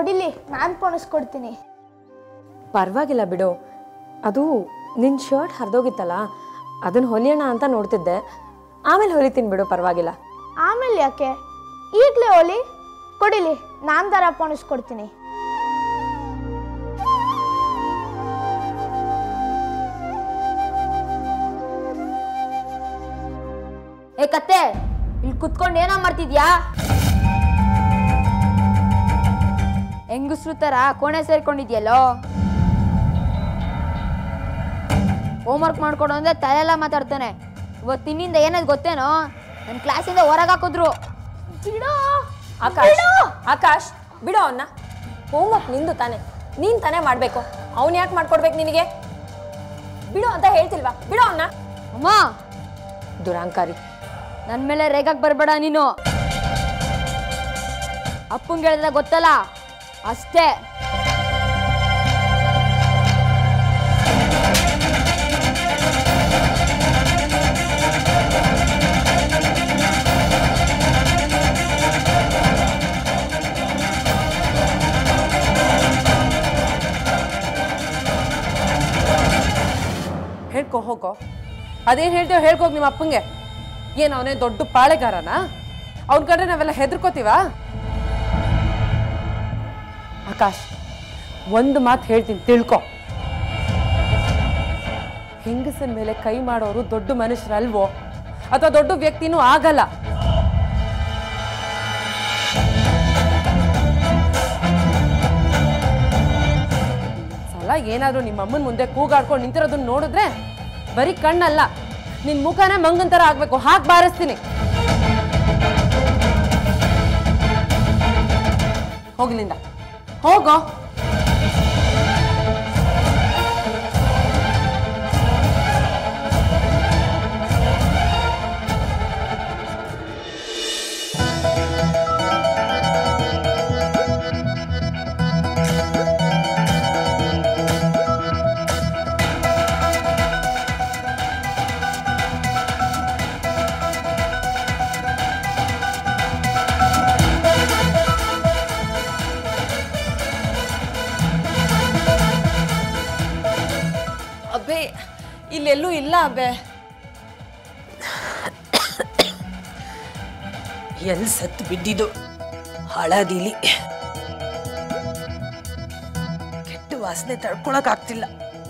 ಕೊಡಿಲಿ ನಾನು ಪೋಣಿಸ್ಕೊಡ್ತೀನಿ ಪರವಾಗಿಲ್ಲ ಬಿಡು ಅದು ನಿನ್ನ ಶರ್ಟ್ ಹರಿದೋಗಿತ್ತಲ್ಲ ಅದನ್ನು ಹೊಲಿಯೋಣ ಅಂತ ನೋಡ್ತಿದ್ದೆ ಆಮೇಲೆ ಹೊಲಿತೀನಿ ಬಿಡು ಪರವಾಗಿಲ್ಲ ಆಮೇಲೆ ಯಾಕೆ ಈಗಲೇ ಹೋಲಿ ಕೊಡಿಲಿ ನಾನು ದರ ಪೋಣಿಸ್ಕೊಡ್ತೀನಿ ಏ ಕತ್ತೆ ಇಲ್ಲಿ ಕುತ್ಕೊಂಡು ಏನೋ ಮಾಡ್ತಿದ್ಯಾ ಹೆಂಗಸ್ರು ತರ ಕೋಣೆ ಸೇರ್ಕೊಂಡಿದ್ಯಲ್ಲೋ ಹೋಮ್ವರ್ಕ್ ಮಾಡ್ಕೊಡು ಅಂದ್ರೆ ತಲೆಲ್ಲ ಮಾತಾಡ್ತಾನೆ ಇವತ್ತು ತಿನ್ನಿಂದ ಏನದು ಗೊತ್ತೇನೋ ನನ್ನ ಕ್ಲಾಸಿಂದ ಹೊರಗೆ ಹಾಕಿದ್ರು ಬಿಡೋ ಆಕಾಶ್ ಆಕಾಶ್ ಬಿಡು ಅವನ್ನ ಹೋಮ್ವರ್ಕ್ ನಿಂದು ತಾನೆ ನೀನ್ ತಾನೇ ಮಾಡಬೇಕು ಅವ್ನು ಯಾಕೆ ಮಾಡ್ಕೊಡ್ಬೇಕು ನಿನಗೆ ಬಿಡು ಅಂತ ಹೇಳ್ತಿಲ್ವಾ ಬಿಡು ಅವನ್ನ ಅಮ್ಮ ದುರಾಂಕಾರಿ ನನ್ನ ಮೇಲೆ ರೇಗಕ್ಕೆ ಬರಬೇಡ ನೀನು ಅಪ್ಪಂಗೆ ಹೇಳಿದ್ರೆ ಗೊತ್ತಲ್ಲ ಅಷ್ಟೇ ಹೇಳ್ಕೊ ಹೋಗೋ ಅದೇನು ಹೇಳ್ತೇವೆ ಹೇಳ್ಕೋಗಿ ನಿಮ್ಮ ಅಪ್ಪಂಗೆ ಏನು ಅವನೇ ದೊಡ್ಡ ಪಾಳೆಗಾರನ ಅವನ ಕಂಡ್ರೆ ನಾವೆಲ್ಲ ಹೆದರ್ಕೋತೀವ ಆಕಾಶ್ ಒಂದು ಮಾತು ಹೇಳ್ತೀನಿ ತಿಳ್ಕೊ ಹೆಂಗಸನ ಮೇಲೆ ಕೈ ಮಾಡೋರು ದೊಡ್ಡ ಮನುಷ್ಯರಲ್ವೋ ಅಥವಾ ದೊಡ್ಡ ವ್ಯಕ್ತಿನೂ ಆಗಲ್ಲ ಸಲ ಏನಾದರೂ ನಿಮ್ಮ ಅಮ್ಮನ ಮುಂದೆ ಕೂಗಾಡ್ಕೊಂಡು ನಿಂತಿರೋದನ್ನ ನೋಡಿದ್ರೆ ಬರೀ ಕಣ್ಣಲ್ಲ ನಿನ್ ಮುಖನೇ ಮಂಗನ್ ಥರ ಆಗ್ಬೇಕು ಹಾಗೆ ಬಾರಿಸ್ತೀನಿ ಹೋಗ್ಲಿಂದ ಹೋಗೋ ಅಬ್ಬೆ ಇಲ್ಲೆಲ್ಲೂ ಇಲ್ಲ ಅಬ್ಬೆ ಎಲ್ಲಿ ಸತ್ತು ಬಿದ್ದಿದ್ದು ಹಳದಿಲಿ ಕೆಟ್ಟ ವಾಸನೆ ತಡ್ಕೊಳಕ್ ಆಗ್ತಿಲ್ಲ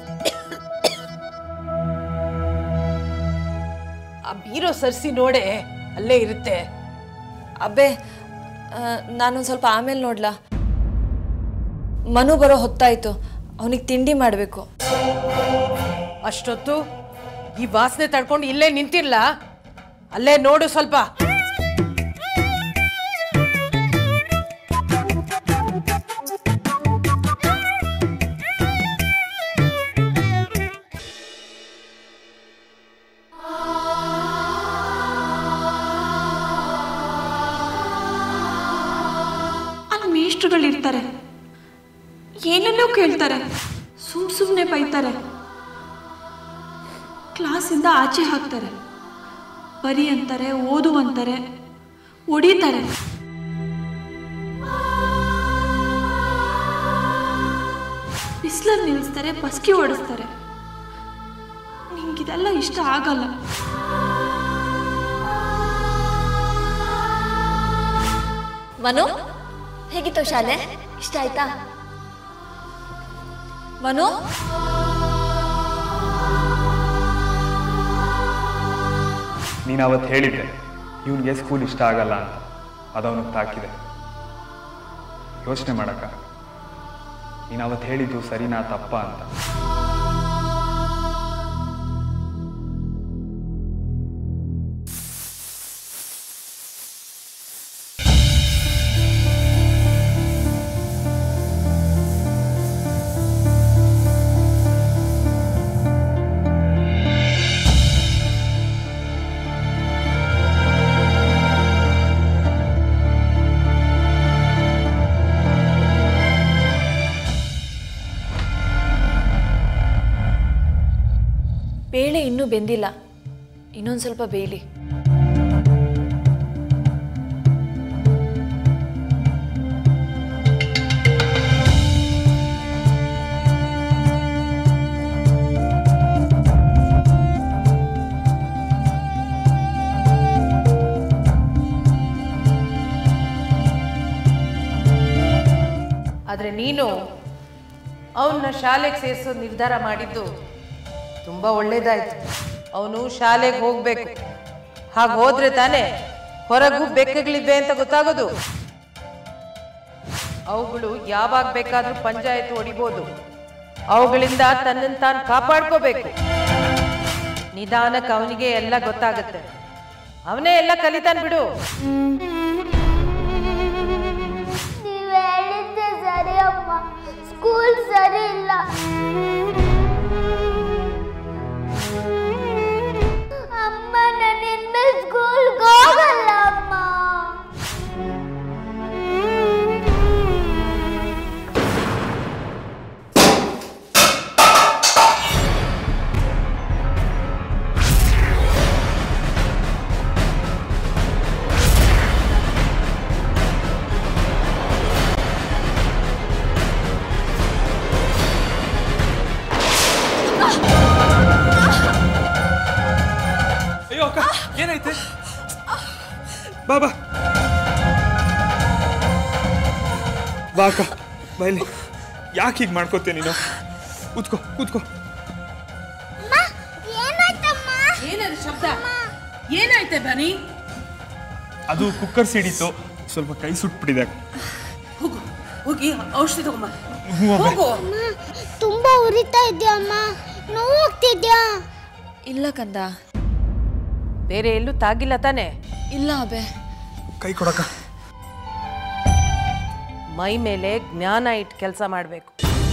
ಆ ಬೀರೋ ಸರ್ಸಿ ನೋಡೆ ಅಲ್ಲೇ ಇರುತ್ತೆ ಅಬ್ಬೆ ನಾನೊಂದು ಸ್ವಲ್ಪ ಆಮೇಲೆ ನೋಡ್ಲಾ ಮನು ಬರೋ ಹೊತ್ತಾಯ್ತು ಅವನಿಗೆ ತಿಂಡಿ ಮಾಡಬೇಕು ಅಷ್ಟೊತ್ತು ಈ ವಾಸನೆ ತಡ್ಕೊಂಡು ಇಲ್ಲೇ ನಿಂತಿರ್ಲ ಅಲ್ಲೇ ನೋಡು ಸ್ವಲ್ಪ ಅಲ್ಲಿ ಮೇಷ್ಟ್ರುಗಳಿರ್ತಾರೆ ಏನನ್ನೋ ಕೇಳ್ತಾರೆ ಸುಮ್ ಸುಮ್ಮನೆ ಬೈತಾರೆ ಕ್ಲಾಸಿಂದ ಆಚೆ ಹಾಕ್ತಾರೆ ಬರಿ ಅಂತಾರೆ ಓದು ಅಂತಾರೆ ಹೊಡಿತಾರೆ ಬಿಸಿಲಲ್ಲಿ ನಿಲ್ಲಿಸ್ತಾರೆ ಬಸ್ಕಿ ಓಡಿಸ್ತಾರೆ ನಿಂಗಿದೆಲ್ಲ ಇಷ್ಟ ಆಗಲ್ಲ ಮನು ಹೇಗಿತ್ತು ಶಾಲೆ ಇಷ್ಟ ಆಯ್ತಾ ಮನು ನೀನು ಅವತ್ತು ಹೇಳಿದ್ದೆ ಇವನಿಗೆ ಸ್ಕೂಲ್ ಇಷ್ಟ ಆಗಲ್ಲ ಅಂತ ಅದು ಅವನಿಗೆ ತಾಕಿದೆ ಯೋಚನೆ ಮಾಡಕ್ಕ ನೀನು ಅವತ್ತು ಹೇಳಿದ್ದು ಸರಿನಾ ತಪ್ಪ ಅಂತ ಬೇಳೆ ಇನ್ನೂ ಬೆಂದಿಲ್ಲ ಇನ್ನೊಂದು ಸ್ವಲ್ಪ ಬೇಯಲಿ ಅವನ್ನ ಶಾಲೆಗೆ ಸೇರಿಸೋ ನಿರ್ಧಾರ ಮಾಡಿದ್ದು ತುಂಬ ಒಳ್ಳೇದಾಯ್ತು ಅವನು ಶಾಲೆಗೆ ಹೋಗ್ಬೇಕು ಹಾಗೆ ಹೋದ್ರೆ ತಾನೇ ಹೊರಗೂ ಬೆಕ್ಕಗಳಿವೆ ಅಂತ ಗೊತ್ತಾಗೋದು ಅವುಗಳು ಯಾವಾಗ ಬೇಕಾದ್ರೂ ಪಂಚಾಯತ್ ಹೊಡಿಬೋದು ಅವುಗಳಿಂದ ತನ್ನನ್ನು ತಾನು ಕಾಪಾಡ್ಕೋಬೇಕು ನಿಧಾನಕ್ಕೆ ಅವನಿಗೆ ಎಲ್ಲ ಗೊತ್ತಾಗುತ್ತೆ ಅವನೇ ಎಲ್ಲ ಕಲಿತಾನ್ ಬಿಡು ನೀವು ಹೇಳಿದ್ದೆ ಸರಿ ಅಮ್ಮ ಸ್ಕೂಲ್ ಸರಿ ಇಲ್ಲ ಅಮ್ಮ ನಾನು ಇನ್ಮೇಲೆ ಸ್ಕೂಲ್ಗೆ ಹೋಗಲ್ಲ ಅಮ್ಮ ಅಯ್ಯೋ ಅಕ್ಕ ಏನೈತೆ ಬಾ ಬಾ ಬಾ ಅಕ್ಕ ಬೈಲಿ ಯಾಕೆ ಹೀಗೆ ಮಾಡ್ಕೋತೀಯ ನೀನು ಕೂತ್ಕೋ ಕೂತ್ಕೋ ಏನದು ಶಬ್ದ ಏನಾಯ್ತೆ ಬನ್ನಿ ಅದು ಕುಕ್ಕರ್ ಸಿಡಿತು ಸ್ವಲ್ಪ ಕೈ ಸುಟ್ಬಿಟ್ಟಿದೆ ಹೋಗು ಹೋಗಿ ಔಷಧಿ ತಗೊಂಬ ಹ್ಞೂ ಅಮ್ಮ. ಹೋಗು ತುಂಬಾ ಉರಿತಾ ಇದೆಯಾ ಅಮ್ಮ ನೋವಾಗ್ತಿದ್ಯಾ ಇಲ್ಲ ಕಂದ ಬೇರೆ ಎಲ್ಲೂ ತಾಗಿಲ್ಲ ತಾನೆ ಇಲ್ಲ ಅಬೆ ಕೈ ಕೊಡಕ್ಕ ಮೈ ಮೇಲೆ ಜ್ಞಾನ ಇಟ್ಟು ಕೆಲಸ ಮಾಡಬೇಕು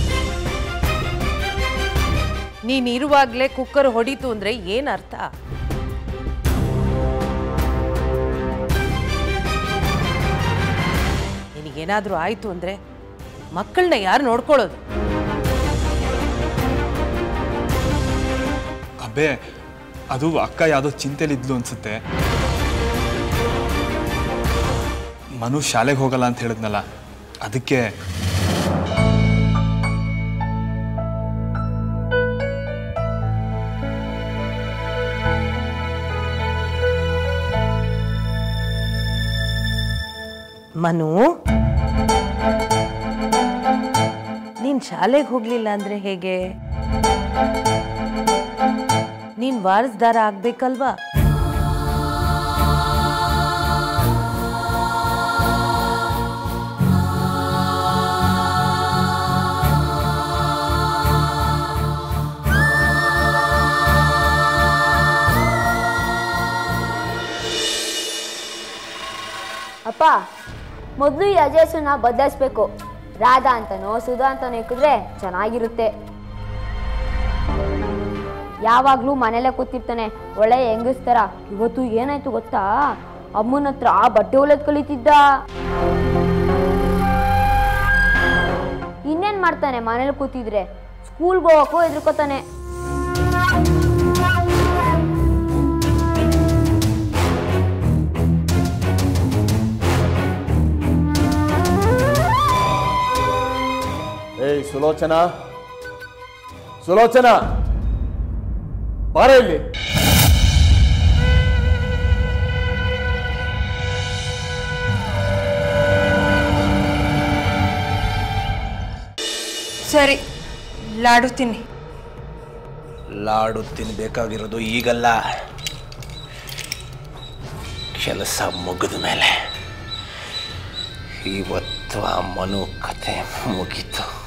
ನೀನ್ ಇರುವಾಗ್ಲೇ ಕುಕ್ಕರ್ ಹೊಡಿತು ಅಂದ್ರೆ ಏನ್ ಅರ್ಥ ನಿನಗೇನಾದ್ರೂ ಆಯ್ತು ಅಂದ್ರೆ ಮಕ್ಕಳನ್ನ ಯಾರು ನೋಡ್ಕೊಳ್ಳೋದು ಅಬ್ಬೆ ಅದು ಅಕ್ಕ ಯಾವುದೋ ಚಿಂತೆಲಿದ್ಲು ಅನ್ಸುತ್ತೆ ಮನು ಶಾಲೆಗೆ ಹೋಗಲ್ಲ ಅಂತ ಹೇಳಿದ್ನಲ್ಲ ಅದಕ್ಕೆ ಮನು ನೀನ್ ಶಾಲೆಗೆ ಹೋಗ್ಲಿಲ್ಲ ಅಂದ್ರೆ ಹೇಗೆ ನೀನ್ ವಾರಸ್ದಾರ ಆಗ್ಬೇಕಲ್ವಾ ಅಪ್ಪ ಮೊದಲು ಈ ಅಜಯ್ ಹೆಸರನ್ನ ಬದಲಾಯಿಸ್ಬೇಕು ರಾಧಾ ಅಂತನೋ ಸುಧಾ ಅಂತನೋ ಇಕ್ಕಿದ್ರೆ ಚೆನ್ನಾಗಿರುತ್ತೆ ಯಾವಾಗಲೂ ಮನೇಲೆ ಕೂತಿರ್ತಾನೆ ಒಳ್ಳೆ ಹೆಂಗಸ್ತರ ಇವತ್ತು ಏನಾಯ್ತು ಗೊತ್ತಾ ಅಮ್ಮನ ಹತ್ರ ಬಟ್ಟೆ ಹೊಲದ್ ಕಲಿತಿದ್ದ ಇನ್ನೇನ್ ಮಾಡ್ತಾನೆ ಮನೇಲಿ ಕೂತಿದ್ರೆ ಸ್ಕೂಲ್ಗೆ ಹೋಗಕ್ಕೂ ಹೆದರ್ಕೋತಾನೆ ಏಯ್ ಸುಲೋಚನಾ ಸುಲೋಚನಾ ಬಾರ ಇಲ್ಲಿ ಸರಿ ಲಾಡು ತಿನ್ನಿ ಲಾಡು ತಿನ್ಬೇಕಾಗಿರೋದು ಈಗಲ್ಲ ಕೆಲಸ ಮುಗಿದ ಮೇಲೆ ಇವತ್ತು ಆ ಮನು ಕತೆ ಮುಗೀತು